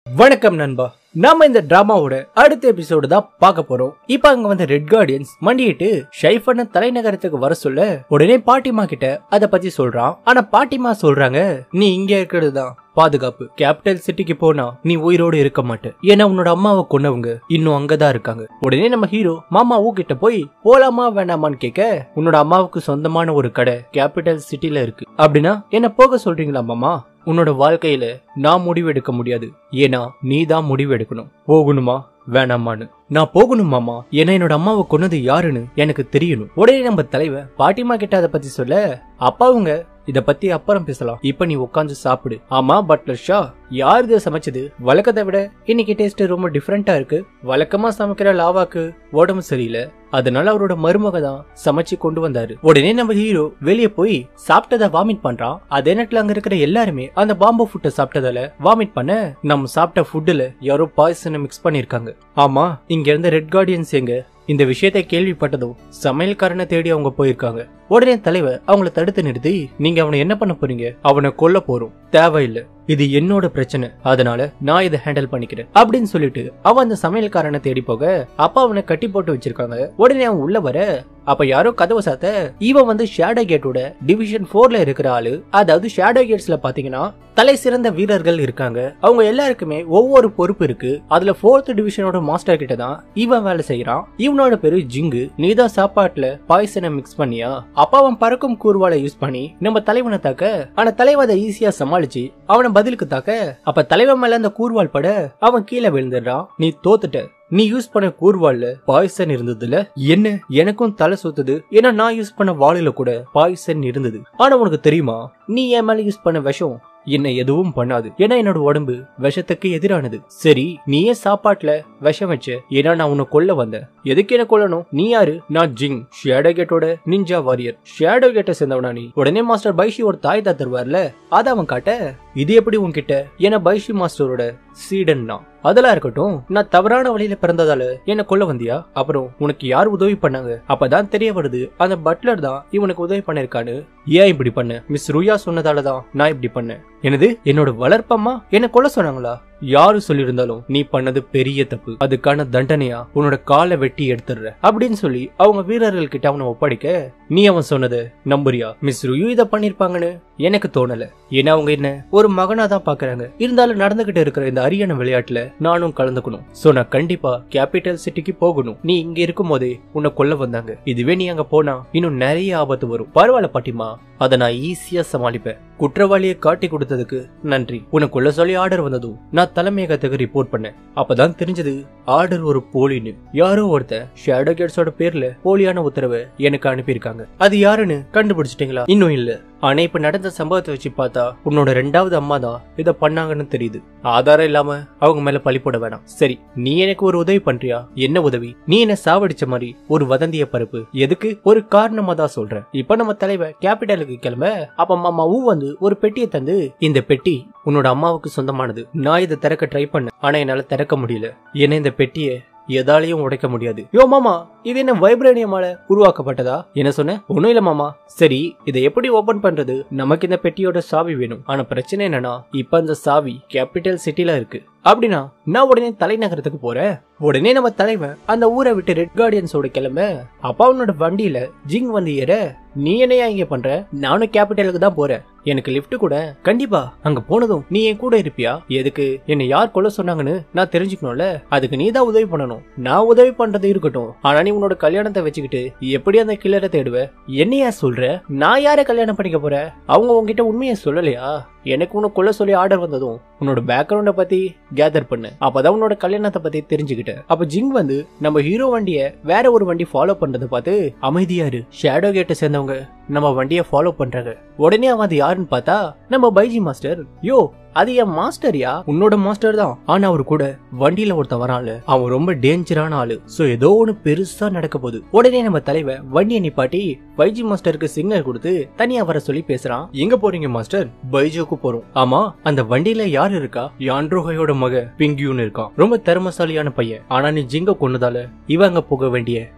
வணக்கம் நண்பா நாம இந்த டிராமாவோட அடுத்த எபிசோடு தான் பார்க்க போறோம் இப்ப அங்க வந்து ரெட் கார்டியன்ஸ் மண்டிட்டு ஷைஃபன தலைநகரத்துக்கு வர சொல்ல உடனே பாட்டிமா கிட்ட அத பத்தி சொல்றான் ஆனா பாட்டிமா சொல்றாங்க நீ இங்க இருக்கிறது தான் பாதுகாப்பு கேபிட்டல் சிட்டிக்கு போனா நீ உயிரோடு இருக்க மாட்ட ஏன்னா உன்னோட அம்மாவை கொன்னவங்க இன்னும் அங்கதான் இருக்காங்க உடனே நம்ம ஹீரோ மாமா ஊ கிட்ட போய் போலாமா வேண்டாமான்னு கேட்க உன்னோட அம்மாவுக்கு சொந்தமான ஒரு கடை கேபிட்டல் சிட்டில இருக்கு அப்படின்னா என்ன போக சொல்றீங்களா மாமா உன்னோட வாழ்க்கையில நான் முடிவு எடுக்க முடியாது ஏன்னா நீ தான் முடிவு எடுக்கணும் போகணுமா வேணாமான்னு நான் போகணும் மாமா ஏன்னா என்னோட அம்மாவை கொன்னது யாருன்னு எனக்கு தெரியணும் உடனே நம்ம தலைவர் பாட்டிமா கிட்ட அதை பத்தி சொல்ல அப்பாவுங்க இத பத்தி அப்புறம் பேசலாம் இப்ப நீ உட்காந்து சாப்பிடு ஆமா பட்லர் ஷா யார் இதை சமைச்சது வழக்கத்தை விட இன்னைக்கு டேஸ்ட் ரொம்ப டிஃப்ரெண்டா இருக்கு வழக்கமா சமைக்கிற லாவாக்கு உடம்பு சரியில்லை அதனால அவரோட மருமக தான் சமைச்சு கொண்டு வந்தாரு உடனே நம்ம ஹீரோ வெளியே போய் சாப்பிட்டதை வாமிட் பண்றான் அதே நேரத்துல அங்க இருக்கிற எல்லாருமே அந்த பாம்பு ஃபுட்டை சாப்பிட்டதால வாமிட் பண்ண நம்ம சாப்பிட்ட ஃபுட்டுல யாரோ பாய்சனை மிக்ஸ் பண்ணிருக்காங்க ஆமா இங்க இருந்த ரெட் கார்டியன்ஸ் எங்க இந்த விஷயத்தை கேள்விப்பட்டதும் சமையல்காரனை தேடி அவங்க போயிருக்காங்க உடனே தலைவர் அவங்கள தடுத்து நிறுத்தி நீங்க அவனை என்ன பண்ண போறீங்க அவனை கொல்ல போறோம் தேவையில்லை இது என்னோட பிரச்சனை அதனால நான் இதை ஹேண்டில் பண்ணிக்கிறேன் அப்படின்னு சொல்லிட்டு அவன் அந்த சமையல்காரனை தேடி போக அப்பா அவனை கட்டி போட்டு வச்சிருக்காங்க உடனே அவன் உள்ள வர அப்ப யாரோ கதவை சாத்த இவன் வந்து ஷேடோ கேட்டோட டிவிஷன் போர்ல இருக்கிற ஆளு அதாவது ஷேடோ கேட்ஸ்ல பாத்தீங்கன்னா தலை சிறந்த வீரர்கள் இருக்காங்க அவங்க எல்லாருக்குமே ஒவ்வொரு பொறுப்பு இருக்கு அதுல போர்த் டிவிஷனோட மாஸ்டர் கிட்ட தான் இவன் வேலை செய்யறான் இவனோட பேரு ஜிங்கு நீதான் சாப்பாட்டுல பாய்சனை மிக்ஸ் பண்ணியா அப்ப அவன் பறக்கும் கூர்வாலை யூஸ் பண்ணி நம்ம தலைவனை தாக்க ஆனா தலைவன் அதை ஈஸியா சமாளிச்சு அவனை பதிலுக்கு தாக்க அப்ப தலைவன் மேல அந்த கூர்வால் பட அவன் கீழே விழுந்துடுறான் நீ தோத்துட்ட நீ யூஸ் பண்ண கூர்வாள்ல பாய்சன் இருந்ததுல என்ன எனக்கும் தலை சுத்துது ஏன்னா நான் யூஸ் பண்ண வாளில கூட பாய்சன் இருந்தது ஆனா உனக்கு தெரியுமா நீ என் மேல யூஸ் பண்ண விஷம் என்ன எதுவும் பண்ணாது ஏன்னா என்னோட உடம்பு விஷத்துக்கு எதிரானது சரி நீ ஏன் சாப்பாட்டுல விஷம் வச்ச ஏன்னா நான் உன்னை கொல்ல வந்தேன் எதுக்கு என்ன கொல்லணும் நீ யாரு நான் ஜிங் ஷேடோ கேட்டோட நிஞ்சா வாரியர் ஷேடோ கேட்ட சேர்ந்தவனா நீ உடனே மாஸ்டர் பைஷி ஒரு தாய் தான் தருவார்ல அத அவன் காட்ட இது எப்படி உன்கிட்ட ஏன்னா பைஷி மாஸ்டரோட சீடன் தான் அதெல்லாம் இருக்கட்டும் நான் தவறான வழியில பிறந்ததால என்ன கொல்ல வந்தியா அப்புறம் உனக்கு யார் உதவி பண்ணாங்க அப்பதான் தெரிய வருது அந்த பட்லர் தான் இவனுக்கு உதவி பண்ணிருக்கான்னு ஏன் இப்படி பண்ண மிஸ் ருயா சொன்னதால தான் நான் இப்படி பண்ணேன் எனது என்னோட வளர்ப்பம்மா என்ன கொல்ல சொன்னாங்களா யாரு சொல்லியிருந்தாலும் நீ பண்ணது பெரிய தப்பு அதுக்கான தண்டனையா உன்னோட காலை வெட்டி எடுத்துடுற அப்படின்னு சொல்லி அவங்க வீரர்கள் கிட்ட அவனை ஒப்படைக்க நீ அவன் சொன்னதை நம்புறியா மிஸ் ருயு இதை பண்ணிருப்பாங்கன்னு எனக்கு தோணல ஏன்னா அவங்க என்ன ஒரு மகனா தான் பாக்குறாங்க இருந்தாலும் நடந்துகிட்டு இருக்கிற இந்த அரியான விளையாட்டுல நானும் கலந்துக்கணும் சோ நான் கண்டிப்பா கேபிட்டல் சிட்டிக்கு போகணும் நீ இங்க இருக்கும் போதே உன்னை கொல்ல வந்தாங்க இதுவே நீ அங்க போனா இன்னும் நிறைய ஆபத்து வரும் பரவாயில்ல பாட்டிமா அதை நான் ஈஸியா சமாளிப்பேன் குற்றவாளியை காட்டி கொடுத்ததுக்கு நன்றி உன்னை கொல்ல சொல்லி ஆர்டர் வந்ததும் நான் தலைமையகத்துக்கு ரிப்போர்ட் பண்ணேன் அப்பதான் தெரிஞ்சது ஆர்டர் ஒரு போலின்னு யாரோ ஒருத்தன் ஷேடோ கேட்ஸோட பேர்ல போலியான உத்தரவை எனக்கு அனுப்பியிருக்காங்க அது யாருன்னு கண்டுபிடிச்சிட்டீங்களா இன்னும் இல்ல ஆனா இப்ப நடந்த சம்பவத்தை வச்சு பார்த்தா உன்னோட ரெண்டாவது அம்மா தான் இத பண்ணாங்கன்னு தெரியுது ஆதாரம் இல்லாம அவங்க மேல பழி போட வேணாம் சரி நீ எனக்கு ஒரு உதவி பண்றியா என்ன உதவி நீ என்ன சாவடிச்ச மாதிரி ஒரு வதந்திய பருப்பு எதுக்கு ஒரு காரணமா தான் சொல்றேன் இப்ப நம்ம தலைவர் கேபிட்டலுக்கு கிளம்ப அப்ப மாமா ஊ வந்து ஒரு பெட்டியை தந்து இந்த பெட்டி உன்னோட அம்மாவுக்கு சொந்தமானது நான் இதை திறக்க ட்ரை பண்ணேன் ஆனா என்னால திறக்க முடியல ஏன்னா இந்த பெட்டியை எதாலையும் உடைக்க முடியாது யோ மாமா இது என்ன வைப்ரேனியமால உருவாக்கப்பட்டதா என்ன சொன்ன ஒண்ணும் இல்ல மாமா சரி இதை எப்படி ஓபன் பண்றது நமக்கு இந்த பெட்டியோட சாவி வேணும் ஆனா பிரச்சனை என்னன்னா இப்ப அந்த சாவி கேபிட்டல் சிட்டில இருக்கு அப்படின்னா நான் உடனே தலைநகரத்துக்கு போறேன் உடனே நம்ம தலைவன் அந்த ஊரை விட்டு ரெட் கார்டியன்ஸோட கிளம்ப அப்பா அவனோட வண்டியில ஜிங் வந்து ஏற நீ என்னையா இங்க பண்ற நானும் கேபிட்டலுக்கு தான் போறேன் எனக்கு லிஃப்ட் கூட கண்டிப்பா அங்க போனதும் நீ என் கூட இருப்பியா எதுக்கு என்னை யார் கொல்ல சொன்னாங்கன்னு நான் தெரிஞ்சுக்கணும்ல அதுக்கு நீ தான் உதவி பண்ணணும் நான் உதவி பண்றது இருக்கட்டும் ஆனா நீ உன்னோட கல்யாணத்தை வச்சுக்கிட்டு எப்படி அந்த கில்லரை தேடுவ என்னையா சொல்ற நான் யார கல்யாணம் பண்ணிக்க போற அவங்க உன்கிட்ட உண்மையை சொல்லலையா எனக்கு உன்னை கொல்ல சொல்லி ஆர்டர் வந்ததும் உன்னோட பேக்ரவுண்ட பத்தி கேதர் பண்ணு அப்பதான் உன்னோட கல்யாணத்தை பத்தி தெரிஞ்சுக்கிட்ட அப்ப ஜிங் வந்து நம்ம ஹீரோ வண்டிய வேற ஒரு வண்டி ஃபாலோ பண்றதை பார்த்து அமைதியாரு ஷேடோ கேட்ட சேர்ந்தவங்க நம்ம வண்டிய ஃபாலோ பண்றாங்க உடனே அவன் அது யாருன்னு பார்த்தா நம்ம பைஜி மாஸ்டர் யோ அது என் மாஸ்டர்யா உன்னோட மாஸ்டர் தான் ஆனா அவர் கூட வண்டியில ஒருத்தன் வரான்ல அவன் ரொம்ப டேஞ்சரான ஆளு சோ ஏதோ ஒண்ணு பெருசா நடக்க போகுது உடனே நம்ம தலைவர் வண்டியை நிப்பாட்டி பைஜி மாஸ்டருக்கு சிக்னல் கொடுத்து தனியா வர சொல்லி பேசுறான் எங்க போறீங்க மாஸ்டர் பைஜோக்கு போறோம் ஆமா அந்த வண்டியில யார் இருக்கா யான்ட்ரோகையோட மக பிங்கியூன்னு இருக்கான் ரொம்ப திறமசாலியான பையன் ஆனா நீ ஜிங்க கொன்னதால இவன் அங்க போக வேண்டிய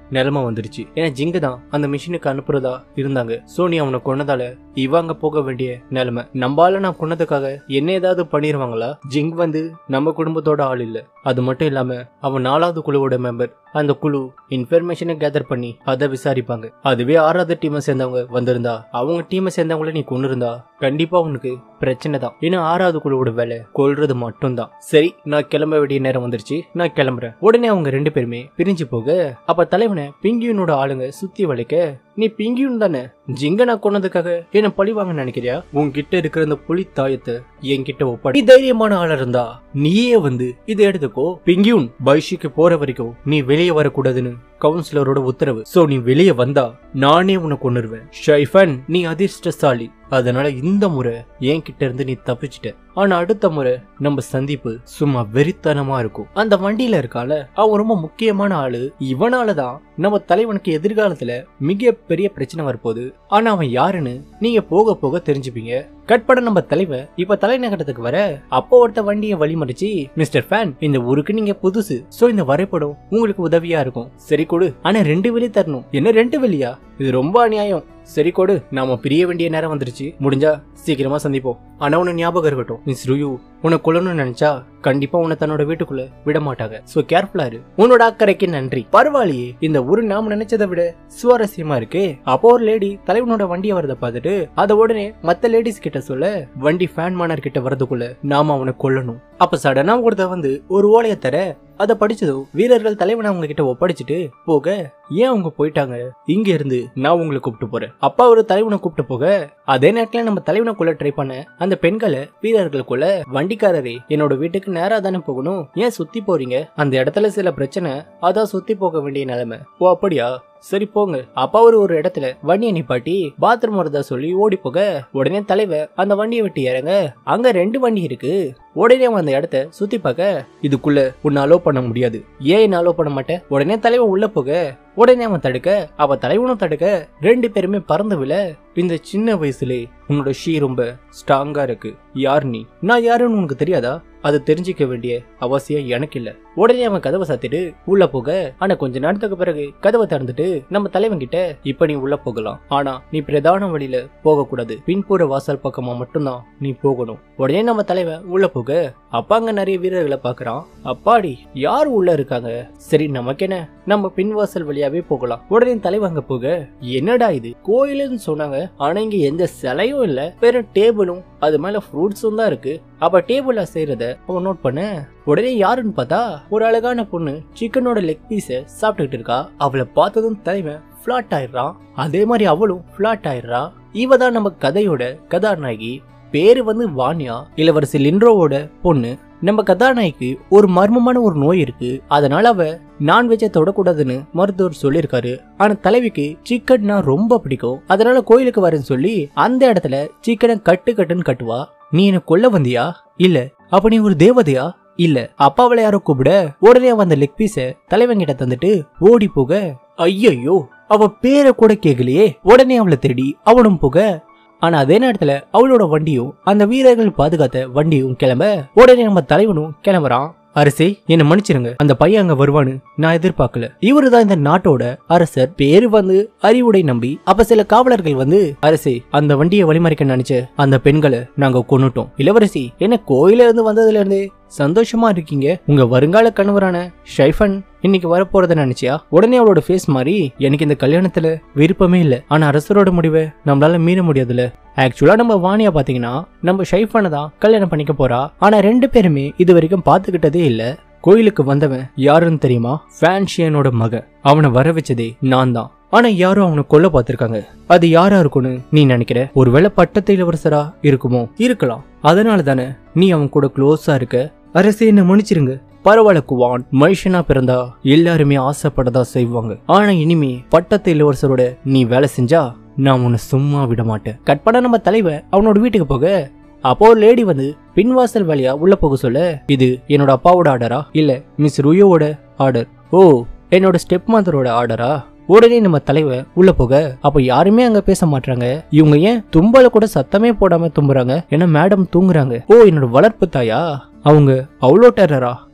நிலைமை வந்துருச்சு ஏன்னா ஜிங்கு தான் அந்த மிஷினுக்கு அனுப்புறதா இருந்தாங்க சோ நீ அவனை கொன்னதால இவங்க போக வேண்டிய நிலைமை நம்பால நான் கொன்னதுக்காக என்ன ஏதாவது பண்ணிருவாங்களா ஜிங் வந்து நம்ம குடும்பத்தோட ஆள் இல்ல அது மட்டும் இல்லாம அவன் நாலாவது குழுவோட மெம்பர் அந்த குழு இன்ஃபர்மேஷனை கேதர் பண்ணி அதை விசாரிப்பாங்க அதுவே ஆறாவது டீமை சேர்ந்தவங்க வந்திருந்தா அவங்க டீமை சேர்ந்தவங்கள நீ கொண்டு இருந்தா கண்டிப்பா உனக்கு பிரச்சனை தான் ஏன்னா ஆறாவது குழுவோட வேலை கொல்றது மட்டும்தான் சரி நான் கிளம்ப வேண்டிய நேரம் வந்துருச்சு நான் கிளம்புறேன் உடனே அவங்க ரெண்டு பேருமே பிரிஞ்சு போக அப்ப தலைவனை பிங்கியூனோட ஆளுங்க சுத்தி வளைக்க நீ பிங்கியூன் தானே ஜிங்க நான் கொன்னதுக்காக என்ன பழி வாங்க நினைக்கிறியா உன்கிட்ட இருக்கிற இந்த புலி தாயத்தை என்கிட்ட ஒப்படை நீ தைரியமான ஆளா இருந்தா நீயே வந்து இதை எடுத்துக்கோ பிங்கியூன் பைஷிக்கு போற வரைக்கும் நீ வெளியே வரக்கூடாதுன்னு கவுன்சிலரோட உத்தரவு சோ நீ வெளியே வந்தா நானே உன்னை கொன்னுருவேன் ஷைஃபன் நீ அதிர்ஷ்டசாலி அதனால இந்த முறை என்கிட்ட இருந்து நீ தப்பிச்சிட்ட ஆனா அடுத்த முறை நம்ம சந்திப்பு சும்மா வெறித்தனமா இருக்கும் அந்த வண்டியில இருக்கால அவன் ரொம்ப முக்கியமான ஆளு இவனாலதான் நம்ம தலைவனுக்கு எதிர்காலத்துல மிக பெரிய பிரச்சனை வரப்போகுது ஆனா அவன் யாருன்னு நீங்க போக போக தெரிஞ்சுப்பீங்க கட்பட நம்ம தலைவன் இப்ப தலைநகரத்துக்கு வர அப்போ ஒருத்த வண்டியை வழிமறிச்சு மிஸ்டர் ஃபேன் இந்த ஊருக்கு நீங்க புதுசு சோ இந்த வரைபடம் உங்களுக்கு உதவியா இருக்கும் சரி கொடு ஆனா ரெண்டு வெளி தரணும் என்ன ரெண்டு வெளியா இது ரொம்ப அநியாயம் சரி கொடு நாம பிரிய வேண்டிய நேரம் வந்துருச்சு முடிஞ்சா சீக்கிரமா சந்திப்போம் ஆனா உன ஞாபகம் இருக்கட்டும் மிஸ் ருயு உன்னை கொல்லணும்னு நினைச்சா கண்டிப்பா உன்னை தன்னோட வீட்டுக்குள்ள விட மாட்டாங்க சோ கேர்ஃபுல்லா இரு உன்னோட அக்கறைக்கு நன்றி பரவாயில்லையே இந்த ஊரு நாம நினைச்சதை விட சுவாரஸ்யமா இருக்கு அப்போ ஒரு லேடி தலைவனோட வண்டியை வரத பார்த்துட்டு அத உடனே மத்த லேடிஸ் கிட்ட சொல்ல வண்டி ஃபேன் மானர் கிட்ட வரதுக்குள்ள நாம அவனை கொல்லணும் அப்ப சடனா ஒருத்த வந்து ஒரு ஓலைய தர அதை படிச்சதும் வீரர்கள் தலைவனை அவங்க கிட்ட ஒப்படைச்சிட்டு போக ஏன் அவங்க போயிட்டாங்க இங்க இருந்து நான் உங்களை கூப்பிட்டு போறேன் அப்பா ஒரு தலைவனை கூப்பிட்டு போக அதே நேரத்துல நம்ம தலைவனை கொள்ள ட்ரை பண்ண அந்த பெண்களை வீரர்களுக்குள்ள வண்டிக்காரரே என்னோட வீட்டுக்கு நேரா தானே போகணும் ஏன் சுத்தி போறீங்க அந்த இடத்துல சில பிரச்சனை அதான் சுத்தி போக வேண்டிய நிலைமை ஓ அப்படியா சரி போங்க அப்பா ஒரு ஒரு இடத்துல வண்டியை நிப்பாட்டி பாத்ரூம் வரதா சொல்லி ஓடி போக உடனே தலைவர் அந்த வண்டியை விட்டு இறங்க அங்க ரெண்டு வண்டி இருக்கு உடனே அவன் அந்த இடத்த சுத்தி பார்க்க இதுக்குள்ள உன்னை அலோ பண்ண முடியாது ஏன் என்ன அலோ பண்ண மாட்டேன் உடனே தலைவன் உள்ள போக உடனே அவன் தடுக்க அவ தலைவனும் தடுக்க ரெண்டு பேருமே பறந்து விழ இந்த சின்ன வயசுலே உன்னோட ஷீ ரொம்ப ஸ்ட்ராங்கா இருக்கு யார் நீ நான் யாருன்னு உனக்கு தெரியாதா அது தெரிஞ்சுக்க வேண்டிய அவசியம் எனக்கு இல்ல உடனே அவன் கதவை சாத்திட்டு உள்ள போக ஆனா கொஞ்ச நேரத்துக்கு பிறகு கதவை திறந்துட்டு நம்ம தலைவன் கிட்ட இப்ப நீ உள்ள போகலாம் ஆனா நீ பிரதான வழியில போக கூடாது பின்புற வாசல் பக்கமா மட்டும்தான் நீ போகணும் உடனே நம்ம தலைவன் உள்ள போக அப்பா அங்க நிறைய வீரர்களை பாக்குறான் அப்பாடி யார் உள்ள இருக்காங்க சரி நமக்கு என்ன நம்ம பின்வாசல் வழியாவே போகலாம் உடனே தலைவன் அங்க போக என்னடா இது கோயிலுன்னு சொன்னாங்க ஆனா இங்க எந்த சிலையும் இல்ல வெறும் டேபிளும் அது மேல ஃப்ரூட்ஸும் தான் இருக்கு அப்ப டேபிள்ல செய்யறத அவன் நோட் பண்ண உடனே யாருன்னு பார்த்தா ஒரு அழகான பொண்ணு சிக்கனோட லெக் பீஸ சாப்பிட்டுக்கிட்டு இருக்கா அவளை பார்த்ததும் தலைவன் ஃபிளாட் ஆயிடுறான் அதே மாதிரி அவளும் ஃபிளாட் ஆயிடுறா இவ தான் நம்ம கதையோட கதாநாயகி பேரு வந்து வான்யா இளவரசி லின்ட்ரோவோட பொண்ணு நம்ம கதாநாயகிக்கு ஒரு மர்மமான ஒரு நோய் இருக்கு அதனால அவ நான்வெஜ்ஜை தொடக்கூடாதுன்னு மருத்துவர் சொல்லியிருக்காரு ஆனா தலைவிக்கு சிக்கன்னா ரொம்ப பிடிக்கும் அதனால கோயிலுக்கு வரேன்னு சொல்லி அந்த இடத்துல சிக்கனை கட்டு கட்டுன்னு கட்டுவா நீ என்ன கொல்ல வந்தியா இல்ல அப்ப நீ ஒரு தேவதையா இல்ல அப்பாவளை யாரோ கூப்பிட உடனே அவன் அந்த லெக் பீஸ தலைவன் கிட்ட தந்துட்டு ஓடி போக ஐயையோ அவ பேரை கூட கேக்கலையே உடனே அவளை தேடி அவனும் போக ஆனா அதே நேரத்துல அவளோட வண்டியும் அந்த வீரர்கள் பாதுகாத்த வண்டியும் கிளம்ப உடனே நம்ம தலைவனும் கிளம்புறான் அரசே என்ன மன்னிச்சிருங்க அந்த பையன் அங்க வருவான்னு நான் எதிர்பார்க்கல இவரு தான் இந்த நாட்டோட அரசர் பேரு வந்து அறிவுடை நம்பி அப்ப சில காவலர்கள் வந்து அரசே அந்த வண்டியை வழிமறிக்க நினைச்ச அந்த பெண்களை நாங்க கொன்னுட்டோம் இளவரசி என்ன கோயில இருந்து வந்ததுல இருந்தே சந்தோஷமா இருக்கீங்க உங்க வருங்கால கணவரான ஷைஃபன் இன்னைக்கு வரப்போறத நினைச்சியா உடனே அவளோட ஃபேஸ் மாறி எனக்கு இந்த கல்யாணத்துல விருப்பமே இல்ல ஆனா அரசரோட முடிவை நம்மளால மீற முடியாதுல ஆக்சுவலா நம்ம வாணியா பாத்தீங்கன்னா நம்ம ஷைஃபனை தான் கல்யாணம் பண்ணிக்க போறா ஆனா ரெண்டு பேருமே இது வரைக்கும் பாத்துக்கிட்டதே இல்ல கோயிலுக்கு வந்தவன் யாருன்னு தெரியுமா ஃபேன்ஷியனோட மக அவனை வர வச்சதே நான் தான் ஆனா யாரும் அவனை கொல்ல பார்த்திருக்காங்க அது யாரா இருக்கும்னு நீ நினைக்கிற ஒருவேளை பட்டத்து இளவரசரா இருக்குமோ இருக்கலாம் அதனால தானே நீ அவன் கூட க்ளோஸா இருக்க அரசே என்ன மன்னிச்சிருங்க பரவாயில்ல குவான் மனுஷனா பிறந்தா எல்லாருமே ஆசைப்படதா செய்வாங்க ஆனா இனிமே பட்டத்து இளவரசரோட நீ வேலை செஞ்சா நான் உன்னை சும்மா விட மாட்டேன் கட் பண்ண நம்ம தலைவன் அவனோட வீட்டுக்கு போக அப்போ ஒரு லேடி வந்து பின்வாசல் வழியா உள்ள போக சொல்ல இது என்னோட அப்பாவோட ஆர்டரா இல்ல மிஸ் ருயோவோட ஆர்டர் ஓ என்னோட ஸ்டெப் மாதரோட ஆர்டரா உடனே நம்ம தலைவர் உள்ள போக அப்ப யாருமே அங்க பேச மாட்டாங்க இவங்க ஏன் தும்பல கூட சத்தமே போடாம தும்புறாங்க ஏன்னா மேடம் தூங்குறாங்க ஓ என்னோட வளர்ப்பு தாயா அவங்க அவ்வளோ டெரரா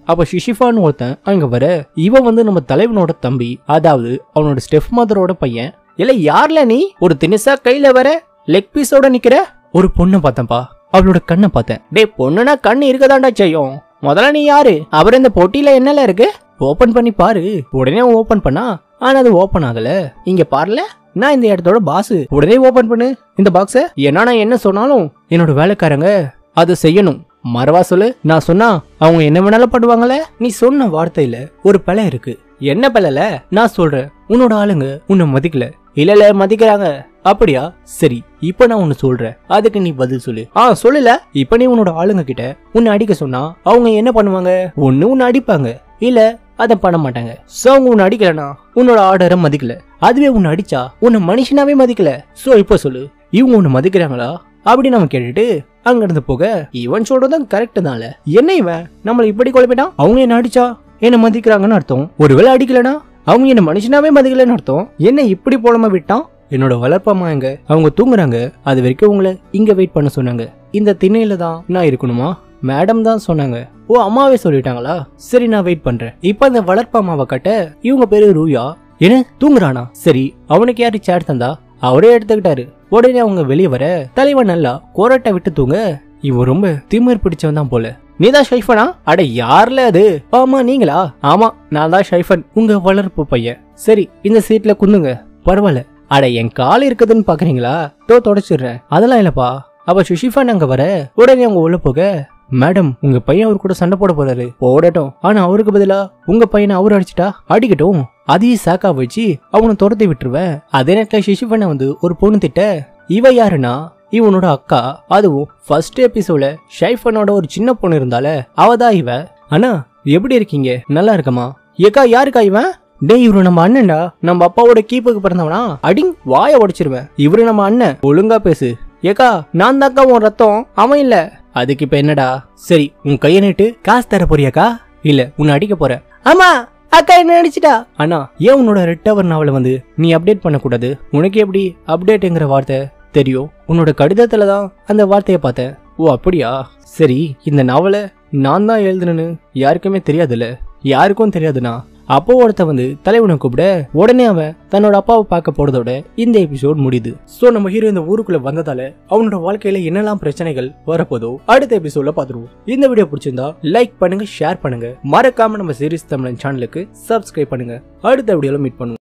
அப்ப ஷிஷிஃபான்னு ஒருத்தன் அங்க வர இவன் வந்து நம்ம தலைவனோட தம்பி அதாவது அவனோட ஸ்டெஃப் மதரோட பையன் இல்ல யார்ல நீ ஒரு தினிசா கையில வர லெக் பீஸோட நிக்கிற ஒரு பொண்ணை பார்த்தேன்ப்பா அவளோட கண்ணை பார்த்தேன் டேய் பொண்ணுனா கண்ணு இருக்கதாண்டா செய்யும் முதல்ல நீ யாரு அப்புறம் இந்த பொட்டியில என்னல இருக்கு ஓபன் பண்ணி பாரு உடனே ஓபன் பண்ணா ஆனா அது ஓபன் ஆகல இங்க பாருல நான் இந்த இடத்தோட பாஸ் உடனே ஓபன் பண்ணு இந்த பாக்ஸ ஏன்னா நான் என்ன சொன்னாலும் என்னோட வேலைக்காரங்க அதை செய்யணும் மறவா சொல்லு நான் சொன்னா அவங்க என்ன வேணாலும் பண்ணுவாங்களே நீ சொன்ன வார்த்தையில ஒரு பிழை இருக்கு என்ன பிழைல நான் சொல்றேன் உன்னோட ஆளுங்க உன்னை மதிக்கல இல்ல இல்ல மதிக்கிறாங்க அப்படியா சரி இப்ப நான் ஒன்னு சொல்றேன் அதுக்கு நீ பதில் சொல்லு ஆ சொல்லல இப்ப நீ உன்னோட ஆளுங்க கிட்ட உன்னை அடிக்க சொன்னா அவங்க என்ன பண்ணுவாங்க ஒண்ணு உன்னை அடிப்பாங்க இல்ல அதை பண்ண மாட்டாங்க சோ அவங்க உன்னை அடிக்கலனா உன்னோட ஆர்டரை மதிக்கல அதுவே உன்னை அடிச்சா உன்னை மனுஷனாவே மதிக்கல சோ இப்போ சொல்லு இவங்க உன்னை மதிக்கிறாங்களா அப்படி நம்ம கேட்டுட்டு அங்க இருந்து போக இவன் சொல்றதும் கரெக்ட் தான்ல என்ன இவன் நம்மள இப்படி குழப்பிட்டான் அவங்க என்ன அடிச்சா என்ன மதிக்கிறாங்கன்னு அர்த்தம் ஒருவேளை அடிக்கலனா அவங்க என்ன மனுஷனாவே மதிக்கலன்னு அர்த்தம் என்ன இப்படி போடாம விட்டான் என்னோட வளர்ப்பம்மா எங்க அவங்க தூங்குறாங்க அது வரைக்கும் உங்களை இங்க வெயிட் பண்ண சொன்னாங்க இந்த திண்ணையில தான் நான் இருக்கணுமா மேடம் தான் சொன்னாங்க ஓ அம்மாவே சொல்லிட்டாங்களா சரி நான் வெயிட் பண்றேன் இப்ப அந்த வளர்ப்பம்மாவை கட்ட இவங்க பேரு ரூயா என்ன தூங்குறானா சரி அவனுக்கு யாரு சேர் தந்தா அவரே எடுத்துக்கிட்டாரு உடனே அவங்க வெளியே வர தலைவன் நல்லா கோரட்டை விட்டு தூங்க இவன் ரொம்ப திமிர் பிடிச்சவன் தான் போல நீதான் ஷைஃபனா அட யார்ல அது ஆமா நீங்களா ஆமா நான் தான் ஷைஃபன் உங்க வளர்ப்பு பையன் சரி இந்த சீட்ல குந்துங்க பரவாயில்ல அட என் கால் இருக்குதுன்னு பாக்குறீங்களா தோ தொடச்சிடுறேன் அதெல்லாம் இல்லப்பா அப்ப சுஷிஃபான் அங்க வர உடனே அவங்க உள்ள போக மேடம் உங்க பையன் அவர் கூட சண்டை போட போறாரு போடட்டும் ஆனா அவருக்கு பதிலா உங்க பையனை அவர் அடிச்சிட்டா அடிக்கட்டும் அதையும் சாக்கா வச்சு அவனை துரத்தி விட்டுருவேன் அதே நேரத்துல சிசுபண்ண வந்து ஒரு பொண்ணு திட்ட இவ யாருன்னா இவனோட அக்கா அதுவும் ஃபர்ஸ்ட் எபிசோட ஷைஃபனோட ஒரு சின்ன பொண்ணு இருந்தால அவதான் இவ அண்ணா எப்படி இருக்கீங்க நல்லா இருக்கமா ஏக்கா யாருக்கா இவன் டேய் இவரு நம்ம அண்ணன்டா நம்ம அப்பாவோட கீப்புக்கு பிறந்தவனா அடிங் வாய உடைச்சிருவேன் இவரு நம்ம அண்ணன் ஒழுங்கா பேசு ஏக்கா நான் தாக்கா உன் ரத்தம் அவன் இல்ல அதுக்கு இப்ப என்னடா சரி உன் கைய நீட்டு காசு தர போறியாக்கா இல்ல உன்னை அடிக்க போற ஆமா அக்கா என்ன அடிச்சிட்டா அண்ணா ஏன் உன்னோட ரெட் டவர் நாவலை வந்து நீ அப்டேட் பண்ணக்கூடாது உனக்கு எப்படி அப்டேட்டுங்கிற வார்த்தை தெரியும் உன்னோட கடிதத்துல தான் அந்த வார்த்தையை பார்த்தேன் ஓ அப்படியா சரி இந்த நாவலை நான் தான் எழுதுனேன்னு யாருக்குமே தெரியாதுல்ல யாருக்கும் தெரியாதுண்ணா அப்போ ஒருத்த வந்து தலைவனை கூப்பிட உடனே அவன் தன்னோட அப்பாவை பார்க்க போறதோட இந்த எபிசோட் முடியுது சோ நம்ம ஹீரோ இந்த ஊருக்குள்ள வந்ததால அவனோட வாழ்க்கையில என்னெல்லாம் பிரச்சனைகள் வரப்போதோ அடுத்த எபிசோட்ல பாத்துருவோம் இந்த வீடியோ பிடிச்சிருந்தா லைக் பண்ணுங்க ஷேர் பண்ணுங்க மறக்காம நம்ம சீரிஸ் தமிழன் சேனலுக்கு சப்ஸ்கிரைப் பண்ணுங்க அடுத்த வீடியோல மீட் பண்ணுவோம்